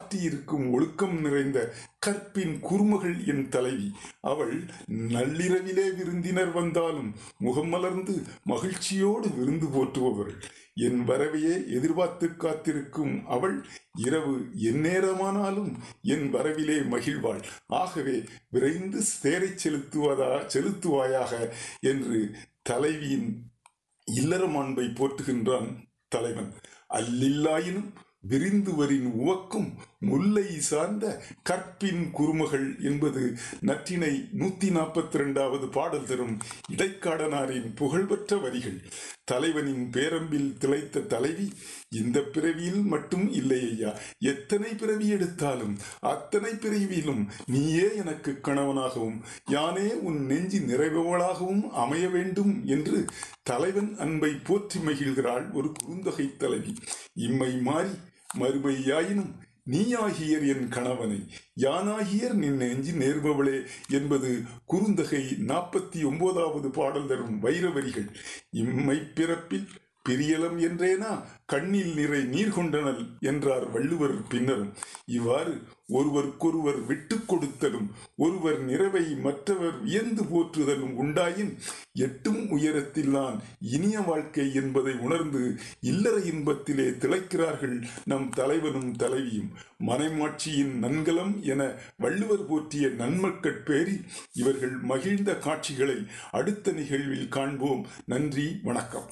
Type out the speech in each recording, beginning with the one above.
சாற்றியிருக்கும் ஒழுக்கம் நிறைந்த கற்பின் குறுமகள் என் தலைவி அவள் நள்ளிரவிலே விருந்தினர் வந்தாலும் முகம் மலர்ந்து மகிழ்ச்சியோடு விருந்து போற்றுபவள் என் வரவையே எதிர்பார்த்து காத்திருக்கும் அவள் இரவு எந்நேரமானாலும் என் வரவிலே மகிழ்வாள் ஆகவே விரைந்து தேரைச் செலுத்துவதா செலுத்துவாயாக என்று தலைவியின் இல்லறம் அன்பை போற்றுகின்றான் தலைவன் அல்லில்லாயினும் விரிந்துவரின் உவக்கும் முல்லை சார்ந்த கற்பின் குறுமகள் என்பது நற்றினை நூத்தி நாற்பத்தி இரண்டாவது பாடல் தரும் இடைக்காடனாரின் புகழ்பெற்ற வரிகள் தலைவனின் பேரம்பில் திளைத்த தலைவி இந்த பிறவியில் மட்டும் இல்லை ஐயா எத்தனை பிறவி எடுத்தாலும் அத்தனை பிறவியிலும் நீயே எனக்கு கணவனாகவும் யானே உன் நெஞ்சி நிறைபவளாகவும் அமைய வேண்டும் என்று தலைவன் அன்பை போற்றி மகிழ்கிறாள் ஒரு குறுந்தொகை தலைவி இம்மை மாறி மறுமையாயினும் நீயாகியர் என் கணவனை யானாகியர் நின் நெஞ்சி நேர்பவளே என்பது குறுந்தகை நாற்பத்தி ஒன்பதாவது பாடல் தரும் வைரவரிகள் இம்மை பிறப்பில் பிரியலம் என்றேனா கண்ணில் நிறை நீர் கொண்டனல் என்றார் வள்ளுவர் பின்னரும் இவ்வாறு ஒருவருக்கொருவர் விட்டு கொடுத்தலும் ஒருவர் நிறைவை மற்றவர் வியந்து போற்றுதலும் உண்டாயின் எட்டும் உயரத்தில்தான் இனிய வாழ்க்கை என்பதை உணர்ந்து இல்லற இன்பத்திலே திளைக்கிறார்கள் நம் தலைவனும் தலைவியும் மனைமாட்சியின் நன்கலம் என வள்ளுவர் போற்றிய நன்மக்கட்பேரி இவர்கள் மகிழ்ந்த காட்சிகளை அடுத்த நிகழ்வில் காண்போம் நன்றி வணக்கம்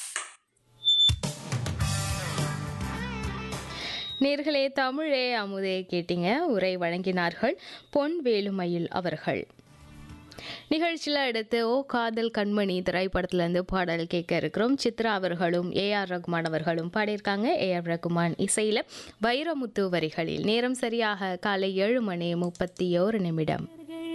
நேர்களே தமிழே அமுதே கேட்டீங்க உரை வழங்கினார்கள் பொன் வேலுமயில் அவர்கள் நிகழ்ச்சியில் அடுத்து ஓ காதல் கண்மணி திரைப்படத்திலேருந்து பாடல் கேட்க இருக்கிறோம் சித்ரா அவர்களும் ஏஆர் ரகுமான் அவர்களும் பாடியிருக்காங்க ஏஆர் ரகுமான் இசையில் வைரமுத்து வரிகளில் நேரம் சரியாக காலை ஏழு மணி முப்பத்தி ஓரு நிமிடம்